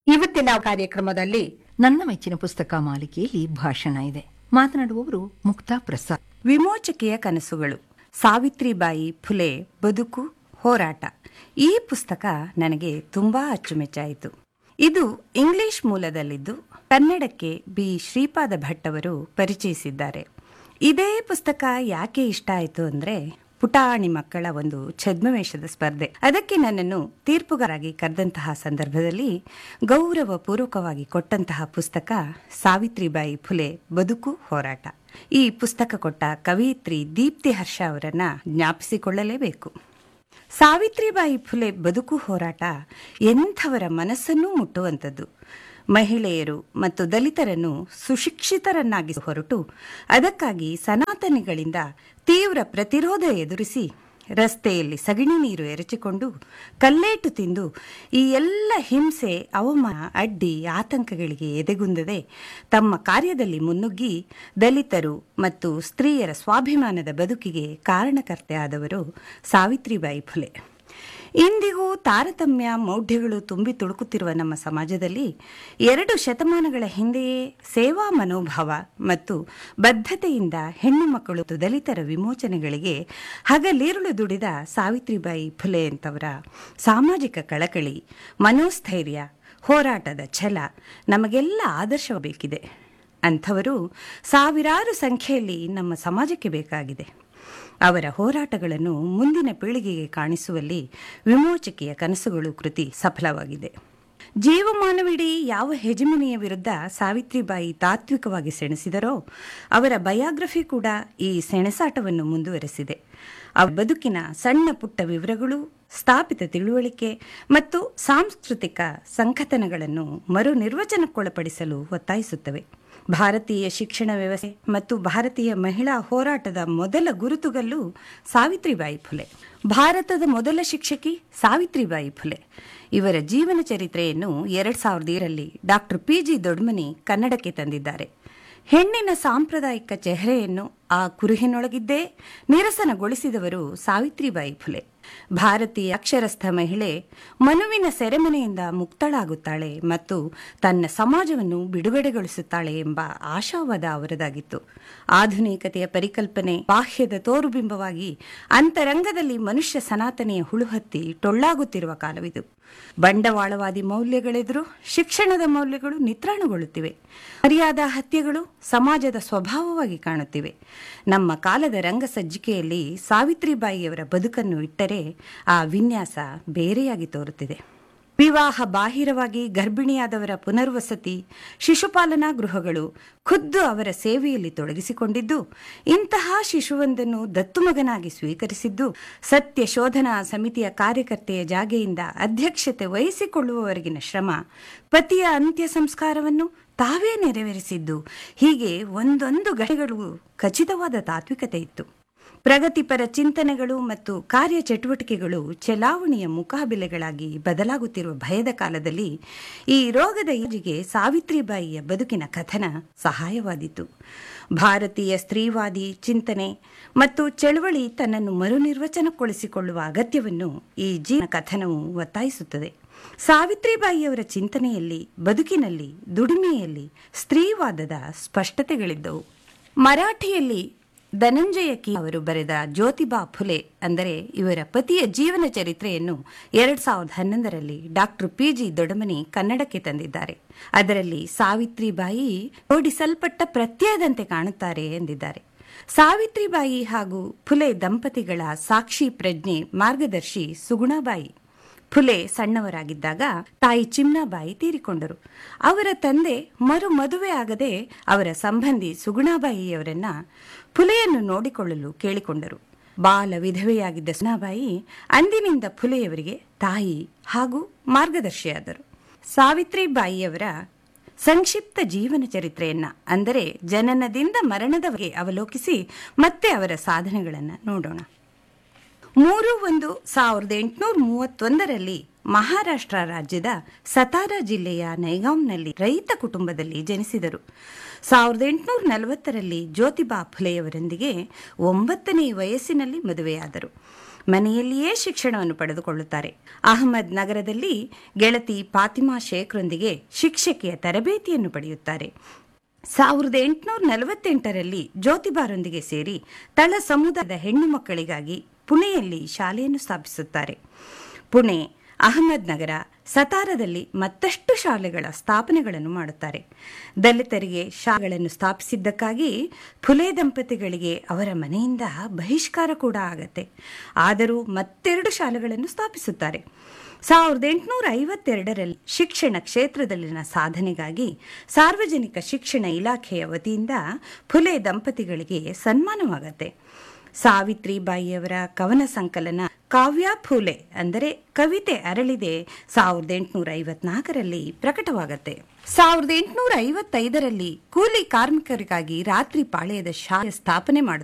ಇವತ್ತಿನ ಕಾರ್ಯಕ್ರಮದಲ್ಲಿ ನನ್ನ ಮೆಚ್ಚಿನ ಪುಸ್ತಕ ಮಾಲಿಕೆಯಲ್ಲಿ ಭಾಷಣ ಇದೆ ಮಾತನಾಡುವವರು ಮುಕ್ತಾ ಪ್ರಸಾದ್ ವಿಮೋಚಕೆಯ ಕನಸುಗಳು ಸಾವಿತ್ರಿಬಾಯಿ ಫುಲೆ ಬದುಕು ಹೋರಾಟ ಈ ಪುಸ್ತಕ ನನಗೆ ತುಂಬಾ ಅಚ್ಚುಮೆಚ್ಚಾಯಿತು ಇದು ಇಂಗ್ಲಿಷ್ ಮೂಲದಲ್ಲಿದ್ದು ಕನ್ನಡಕ್ಕೆ ಬಿ ಶ್ರೀಪಾದ ಭಟ್ ಅವರು ಪರಿಚಯಿಸಿದ್ದಾರೆ ಇದೇ ಪುಸ್ತಕ ಯಾಕೆ ಇಷ್ಟ ಆಯಿತು ಅಂದ್ರೆ ಪುಟಾಣಿ ಮಕ್ಕಳ ಒಂದು ಛದ್ಮವೇಷದ ಸ್ಪರ್ಧೆ ಅದಕ್ಕೆ ನನ್ನನ್ನು ತೀರ್ಪುಗಾರಾಗಿ ಕರೆದಂತಹ ಸಂದರ್ಭದಲ್ಲಿ ಗೌರವ ಪೂರ್ವಕವಾಗಿ ಕೊಟ್ಟಂತಹ ಪುಸ್ತಕ ಸಾವಿತ್ರಿಬಾಯಿ ಫುಲೆ ಬದುಕು ಹೋರಾಟ ಈ ಪುಸ್ತಕ ಕೊಟ್ಟ ಕವಿಯಿತ್ರಿ ದೀಪ್ತಿ ಹರ್ಷ ಅವರನ್ನ ಜ್ಞಾಪಿಸಿಕೊಳ್ಳಲೇಬೇಕು ಸಾವಿತ್ರಿಬಾಯಿ ಫುಲೆ ಬದುಕು ಹೋರಾಟ ಎಂಥವರ ಮನಸ್ಸನ್ನೂ ಮುಟ್ಟುವಂಥದ್ದು ಮಹಿಳೆಯರು ಮತ್ತು ದಲಿತರನ್ನು ಸುಶಿಕ್ಷಿತರನ್ನಾಗಿ ಹೊರಟು ಅದಕ್ಕಾಗಿ ಸನಾತನಿಗಳಿಂದ ತೀವ್ರ ಪ್ರತಿರೋಧ ಎದುರಿಸಿ ರಸ್ತೆಯಲ್ಲಿ ಸಗಣಿ ನೀರು ಎರಚಿಕೊಂಡು ಕಲ್ಲೇಟು ತಿಂದು ಈ ಎಲ್ಲ ಹಿಂಸೆ ಅವಮಾನ ಅಡ್ಡಿ ಆತಂಕಗಳಿಗೆ ಎದೆಗುಂದದೆ ತಮ್ಮ ಕಾರ್ಯದಲ್ಲಿ ಮುನ್ನುಗ್ಗಿ ದಲಿತರು ಮತ್ತು ಸ್ತ್ರೀಯರ ಸ್ವಾಭಿಮಾನದ ಬದುಕಿಗೆ ಕಾರಣಕರ್ತೆ ಆದವರು ಸಾವಿತ್ರಿಬಾಯಿ ಫುಲೆ ಇಂದಿಗೂ ತಾರತಮ್ಯ ಮೌಢ್ಯಗಳು ತುಂಬಿ ತುಳುಕುತ್ತಿರುವ ನಮ್ಮ ಸಮಾಜದಲ್ಲಿ ಎರಡು ಶತಮಾನಗಳ ಹಿಂದೆಯೇ ಸೇವಾ ಮನೋಭಾವ ಮತ್ತು ಬದ್ಧತೆಯಿಂದ ಹೆಣ್ಣು ಮಕ್ಕಳು ದಲಿತರ ವಿಮೋಚನೆಗಳಿಗೆ ಹಗಲಿರುಳು ದುಡಿದ ಸಾವಿತ್ರಿಬಾಯಿ ಫುಲೆ ಅಂತವರ ಸಾಮಾಜಿಕ ಕಳಕಳಿ ಮನೋಸ್ಥೈರ್ಯ ಹೋರಾಟದ ಛಲ ನಮಗೆಲ್ಲ ಆದರ್ಶಬೇಕಿದೆ ಅಂಥವರು ಸಾವಿರಾರು ಸಂಖ್ಯೆಯಲ್ಲಿ ನಮ್ಮ ಸಮಾಜಕ್ಕೆ ಬೇಕಾಗಿದೆ ಅವರ ಹೋರಾಟಗಳನ್ನು ಮುಂದಿನ ಪೀಳಿಗೆಗೆ ಕಾಣಿಸುವಲ್ಲಿ ವಿಮೋಚಕೆಯ ಕನಸುಗಳು ಕೃತಿ ಸಫಲವಾಗಿದೆ ಜೀವಮಾನವಿಡೀ ಯಾವ ಹೆಜಮಿನಿಯ ವಿರುದ್ಧ ಸಾವಿತ್ರಿಬಾಯಿ ತಾತ್ವಿಕವಾಗಿ ಸೆಣಸಿದರೋ ಅವರ ಬಯೋಗ್ರಫಿ ಕೂಡ ಈ ಸೆಣಸಾಟವನ್ನು ಮುಂದುವರೆಸಿದೆ ಅವರ ಬದುಕಿನ ಸಣ್ಣ ಪುಟ್ಟ ವಿವರಗಳು ಸ್ಥಾಪಿತ ತಿಳುವಳಿಕೆ ಮತ್ತು ಸಾಂಸ್ಕೃತಿಕ ಸಂಕಥನಗಳನ್ನು ಮರು ನಿರ್ವಚನಕ್ಕೊಳಪಡಿಸಲು ಒತ್ತಾಯಿಸುತ್ತವೆ ಭಾರತೀಯ ಶಿಕ್ಷಣ ವ್ಯವಸ್ಥೆ ಮತ್ತು ಭಾರತೀಯ ಮಹಿಳಾ ಹೋರಾಟದ ಮೊದಲ ಗುರುತುಗಲ್ಲು ಸಾವಿತ್ರಿಬಾಯಿ ಫುಲೆ ಭಾರತದ ಮೊದಲ ಶಿಕ್ಷಕಿ ಸಾವಿತ್ರಿಬಾಯಿ ಫುಲೆ ಇವರ ಜೀವನ ಚರಿತ್ರೆಯನ್ನು ಎರಡ್ ಸಾವಿರದ ಏಳರಲ್ಲಿ ಡಾಕ್ಟರ್ ಪಿ ಜಿ ದೊಡ್ಮನಿ ಕನ್ನಡಕ್ಕೆ ತಂದಿದ್ದಾರೆ ಹೆಣ್ಣಿನ ಸಾಂಪ್ರದಾಯಿಕ ಚೆಹರೆಯನ್ನು ಆ ಕುರುಹಿನೊಳಗಿದ್ದೇ ನಿರಸನಗೊಳಿಸಿದವರು ಸಾವಿತ್ರಿಬಾಯಿ ಫುಲೆ ಭಾರತೀಯ ಅಕ್ಷರಸ್ಥ ಮಹಿಳೆ ಮನುವಿನ ಸೆರೆಮನೆಯಿಂದ ಮುಕ್ತಳಾಗುತ್ತಾಳೆ ಮತ್ತು ತನ್ನ ಸಮಾಜವನ್ನು ಬಿಡುಗಡೆಗೊಳಿಸುತ್ತಾಳೆ ಎಂಬ ಆಶಾವಾದ ಅವರದಾಗಿತ್ತು ಆಧುನಿಕತೆಯ ಪರಿಕಲ್ಪನೆ ಬಾಹ್ಯದ ತೋರುಬಿಂಬವಾಗಿ ಅಂತರಂಗದಲ್ಲಿ ಮನುಷ್ಯ ಸನಾತನೆಯ ಹುಳುಹತ್ತಿ ಟೊಳ್ಳಾಗುತ್ತಿರುವ ಕಾಲವಿದು ಬಂಡವಾಳವಾದಿ ಮೌಲ್ಯಗಳೆದುರು ಶಿಕ್ಷಣದ ಮೌಲ್ಯಗಳು ನಿತ್ರಾಣಗೊಳ್ಳುತ್ತಿವೆ ಮರ್ಯಾದಾ ಹತ್ಯೆಗಳು ಸಮಾಜದ ಸ್ವಭಾವವಾಗಿ ಕಾಣುತ್ತಿವೆ ನಮ್ಮ ಕಾಲದ ರಂಗಸಜ್ಜಿಕೆಯಲ್ಲಿ ಸಾವಿತ್ರಿಬಾಯಿಯವರ ಬದುಕನ್ನು ಇಟ್ಟರೆ ಆ ವಿನ್ಯಾಸ ಬೇರೆಯಾಗಿ ತೋರುತ್ತಿದೆ ವಿವಾಹ ಬಾಹಿರವಾಗಿ ಗರ್ಭಿಣಿಯಾದವರ ಪುನರ್ವಸತಿ ಶಿಶುಪಾಲನಾ ಗೃಹಗಳು ಖುದ್ದು ಅವರ ಸೇವೆಯಲ್ಲಿ ತೊಡಗಿಸಿಕೊಂಡಿದ್ದು ಇಂತಹ ಶಿಶುವೊಂದನ್ನು ದತ್ತುಮಗನಾಗಿ ಸ್ವೀಕರಿಸಿದ್ದು ಸತ್ಯ ಶೋಧನಾ ಸಮಿತಿಯ ಕಾರ್ಯಕರ್ತೆಯ ಜಾಗೆಯಿಂದ ಅಧ್ಯಕ್ಷತೆ ವಹಿಸಿಕೊಳ್ಳುವವರೆಗಿನ ಶ್ರಮ ಪತಿಯ ಅಂತ್ಯ ಸಂಸ್ಕಾರವನ್ನು ತಾವೇ ನೆರವೇರಿಸಿದ್ದು ಹೀಗೆ ಒಂದೊಂದು ಘಟನೆಗಳು ಖಚಿತವಾದ ತಾತ್ವಿಕತೆ ಇತ್ತು ಪ್ರಗತಿಪರ ಚಿಂತನೆಗಳು ಮತ್ತು ಕಾರ್ಯಚಟುವಟಿಕೆಗಳು ಚಲಾವಣೆಯ ಮುಖಾಬಿಲೆಗಳಾಗಿ ಬದಲಾಗುತ್ತಿರುವ ಭಯದ ಕಾಲದಲ್ಲಿ ಈ ರೋಗದ ಯೋಜಿಗೆ ಸಾವಿತ್ರಿಬಾಯಿಯ ಬದುಕಿನ ಕಥನ ಸಹಾಯವಾದೀತು ಭಾರತೀಯ ಸ್ತ್ರೀವಾದಿ ಚಿಂತನೆ ಮತ್ತು ಚಳವಳಿ ತನ್ನನ್ನು ಮರುನಿರ್ವಚನಗೊಳಿಸಿಕೊಳ್ಳುವ ಅಗತ್ಯವನ್ನು ಈ ಜೀವನ ಕಥನವು ಒತ್ತಾಯಿಸುತ್ತದೆ ಸಾವಿತ್ರಿಬಾಯಿಯವರ ಚಿಂತನೆಯಲ್ಲಿ ಬದುಕಿನಲ್ಲಿ ದುಡಿಮೆಯಲ್ಲಿ ಸ್ತ್ರೀವಾದದ ಸ್ಪಷ್ಟತೆಗಳಿದ್ದವು ಮರಾಠಿಯಲ್ಲಿ ಧನಂಜಯ ಕಿ ಅವರು ಬರೆದ ಜ್ಯೋತಿಬಾ ಫುಲೆ ಅಂದರೆ ಇವರ ಪತಿಯ ಜೀವನ ಚರಿತ್ರೆಯನ್ನು ಎರಡ್ ಸಾವಿರದ ಹನ್ನೊಂದರಲ್ಲಿ ಡಾಕ್ಟರ್ ಪಿ ಜಿ ದೊಡಮನಿ ಕನ್ನಡಕ್ಕೆ ತಂದಿದ್ದಾರೆ ಅದರಲ್ಲಿ ಸಾವಿತ್ರಿಬಾಯಿ ಜೋಡಿಸಲ್ಪಟ್ಟ ಪ್ರತ್ಯಯದಂತೆ ಕಾಣುತ್ತಾರೆ ಎಂದಿದ್ದಾರೆ ಸಾವಿತ್ರಿಬಾಯಿ ಹಾಗೂ ಫುಲೆ ದಂಪತಿಗಳ ಸಾಕ್ಷಿ ಪ್ರಜ್ಞೆ ಮಾರ್ಗದರ್ಶಿ ಸುಗುಣಾಬಾಯಿ ಫುಲೆ ಸಣ್ಣವರಾಗಿದ್ದಾಗ ತಾಯಿ ಚಿಮ್ನಾಬಾಯಿ ತೀರಿಕೊಂಡರು ಅವರ ತಂದೆ ಮರು ಮದುವೆ ಆಗದೆ ಅವರ ಸಂಬಂಧಿ ಸುಗುಣಾಬಾಯಿಯವರನ್ನ ಫುಲೆಯನ್ನು ನೋಡಿಕೊಳ್ಳಲು ಕೇಳಿಕೊಂಡರು ಬಾಲ ವಿಧವೆಯಾಗಿದ್ದ ಸುನಾಬಾಯಿ ಅಂದಿನಿಂದ ಫುಲೆಯವರಿಗೆ ತಾಯಿ ಹಾಗೂ ಮಾರ್ಗದರ್ಶಿಯಾದರು ಸಾವಿತ್ರಿಬಾಯಿಯವರ ಸಂಕ್ಷಿಪ್ತ ಜೀವನ ಚರಿತ್ರೆಯನ್ನ ಅಂದರೆ ಜನನದಿಂದ ಮರಣದವರೆಗೆ ಅವಲೋಕಿಸಿ ಮತ್ತೆ ಅವರ ಸಾಧನೆಗಳನ್ನು ನೋಡೋಣ ಮೂರು ಒಂದು ಸಾವಿರದ ಎಂಟುನೂರ ಮೂವತ್ತೊಂದರಲ್ಲಿ ಮಹಾರಾಷ್ಟ್ರ ರಾಜ್ಯದ ಸತಾರಾ ಜಿಲ್ಲೆಯ ನೈಗಾಂನಲ್ಲಿ ರೈತ ಕುಟುಂಬದಲ್ಲಿ ಜನಿಸಿದರು ಸಾವಿರದ ಎಂಟುನೂರ ನಲವತ್ತರಲ್ಲಿ ಜ್ಯೋತಿಬಾ ಫುಲೆಯವರೊಂದಿಗೆ ಒಂಬತ್ತನೇ ವಯಸ್ಸಿನಲ್ಲಿ ಮದುವೆಯಾದರು ಮನೆಯಲ್ಲಿಯೇ ಶಿಕ್ಷಣವನ್ನು ಪಡೆದುಕೊಳ್ಳುತ್ತಾರೆ ಅಹಮದ್ ನಗರದಲ್ಲಿ ಗೆಳತಿ ಫಾತಿಮಾ ಶೇಖ್ರೊಂದಿಗೆ ಶಿಕ್ಷಕಿಯ ತರಬೇತಿಯನ್ನು ಪಡೆಯುತ್ತಾರೆ ಸಾವಿರದ ಎಂಟುನೂರ ನಲವತ್ತೆಂಟರಲ್ಲಿ ಜ್ಯೋತಿಬಾರೊಂದಿಗೆ ಸೇರಿ ತಳ ಸಮುದಾಯದ ಹೆಣ್ಣು ಮಕ್ಕಳಿಗಾಗಿ ಪುಣೆಯಲ್ಲಿ ಶಾಲೆಯನ್ನು ಸ್ಥಾಪಿಸುತ್ತಾರೆ ಪುಣೆ ಅಹಮದ್ ನಗರ ಸತಾರದಲ್ಲಿ ಮತ್ತಷ್ಟು ಶಾಲೆಗಳ ಸ್ಥಾಪನೆಗಳನ್ನು ಮಾಡುತ್ತಾರೆ ದಲಿತರಿಗೆ ಶಾಲೆಗಳನ್ನು ಸ್ಥಾಪಿಸಿದ್ದಕ್ಕಾಗಿ ಫುಲೆ ದಂಪತಿಗಳಿಗೆ ಅವರ ಮನೆಯಿಂದ ಬಹಿಷ್ಕಾರ ಕೂಡ ಆಗತ್ತೆ ಆದರೂ ಮತ್ತೆರಡು ಶಾಲೆಗಳನ್ನು ಸ್ಥಾಪಿಸುತ್ತಾರೆ ಸಾವಿರದ ಎಂಟುನೂರ ಐವತ್ತೆರಡರಲ್ಲಿ ಶಿಕ್ಷಣ ಕ್ಷೇತ್ರದಲ್ಲಿನ ಸಾಧನೆಗಾಗಿ ಸಾರ್ವಜನಿಕ ಶಿಕ್ಷಣ ಇಲಾಖೆಯ ವತಿಯಿಂದ ಫುಲೆ ದಂಪತಿಗಳಿಗೆ ಸನ್ಮಾನವಾಗತ್ತೆ ಸಾವಿತ್ರಿಬಾಯಿಯವರ ಕವನ ಸಂಕಲನ ಕಾವ್ಯ ಫೂಲೆ ಅಂದರೆ ಕವಿತೆ ಅರಳಿದೆ ಸಾವಿರದ ಎಂಟುನೂರ ಐವತ್ನಾಲ್ಕರಲ್ಲಿ ಪ್ರಕಟವಾಗತ್ತೆ ಸಾವಿರದ ಎಂಟುನೂರ ಐವತ್ತೈದರಲ್ಲಿ ಕೂಲಿ ಕಾರ್ಮಿಕರಿಗಾಗಿ ರಾತ್ರಿ ಪಾಳ್ಯದ ಶಾಲೆ ಸ್ಥಾಪನೆ ಮಾಡುತ್ತಾರೆ